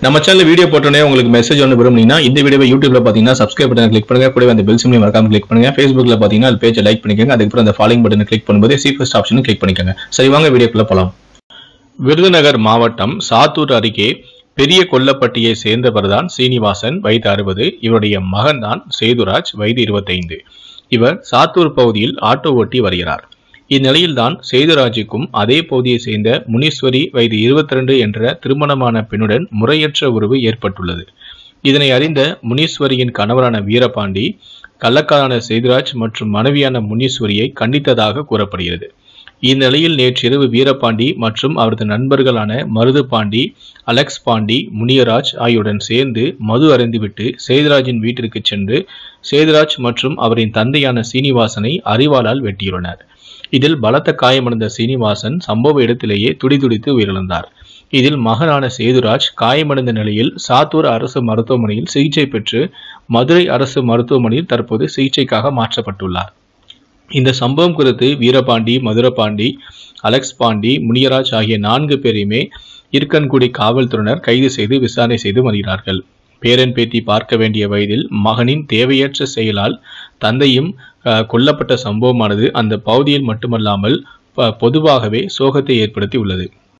நம்ம channel video போட்டோன்னே உங்களுக்கு மெசேஜ் ஒன்று விரும்புனீங்கன்னா இந்த வீடியோவை யூடியூப்ல பார்த்தீங்கன்னா சப்ஸ்கிரைப் பட்டன் கிளிக் பண்ணுங்க கூடவே அந்த பெல் சிம்லையும் மறக்காம கிளிக் பண்ணுங்க ஃபேஸ்புக்ல பார்த்தீங்கன்னா அது பேஜை லைக் பண்ணிக்கோங்க அதுக்கப்புறம் அந்த ஃபாலோயிங் பட்டனை கிளிக் பண்ணும்போது சி ஃபர்ஸ்ட் ஆப்ஷனும் கிளிக் பண்ணிக்கோங்க சரி வாங்க வீடியோக்குள்ள போலாம் விருதுநகர் மாவட்டம் சாத்தூர் அருகே பெரிய கொல்லப்பட்டியை சேர்ந்தவர்தான் சீனிவாசன் வயது அறுபது இவருடைய மகன்தான் சேதுராஜ் வயது இருபத்தைந்து இவர் சாத்தூர் பகுதியில் ஆட்டோ ஓட்டி வருகிறார் இந்நிலையில்தான் சேதுராஜுக்கும் அதே பகுதியை சேர்ந்த முனீஸ்வரி வயது 22 என்ற திருமணமான பெண்ணுடன் முறையற்ற உறவு ஏற்பட்டுள்ளது இதனை அறிந்த முனீஸ்வரியின் கணவரான வீரபாண்டி கள்ளக்காரான சேதுராஜ் மற்றும் மனைவியான முனீஸ்வரியை கண்டித்ததாக கூறப்படுகிறது இந்நிலையில் நேற்றிரவு வீரபாண்டி மற்றும் அவரது நண்பர்களான மருது பாண்டி அலெக்ஸ் பாண்டி முனியராஜ் ஆகியோருடன் சேர்ந்து மது அருந்திவிட்டு சேதுராஜின் வீட்டிற்கு சென்று சேதுராஜ் மற்றும் அவரின் தந்தையான சீனிவாசனை அறிவாளால் வெட்டியுள்ளனர் இதில் பலத்த காயமடைந்த சீனிவாசன் சம்பவ இடத்திலேயே துடிதுடித்து உயிரிழந்தார் இதில் மகனான சேதுராஜ் காயமடைந்த நிலையில் சாத்தூர் அரசு மருத்துவமனையில் சிகிச்சை பெற்று மதுரை அரசு மருத்துவமனையில் தற்போது சிகிச்சைக்காக மாற்றப்பட்டுள்ளார் இந்த சம்பவம் குறித்து வீரபாண்டி மதுரபாண்டி அலெக்ஸ் பாண்டி முனியராஜ் ஆகிய நான்கு பேரையுமே இருக்கன்குடி காவல்துறையினர் கைது செய்து விசாரணை செய்து வருகிறார்கள் பேரன் பேத்தி பார்க்க வேண்டிய வயதில் மகனின் தேவையற்ற செயலால் தந்தையும் அஹ், கொல்லப்பட்ட சம்பவமானது அந்த பகுதியில் மட்டுமல்லாமல் ப- பொதுவாகவே சோகத்தை ஏற்படுத்தி உள்ளது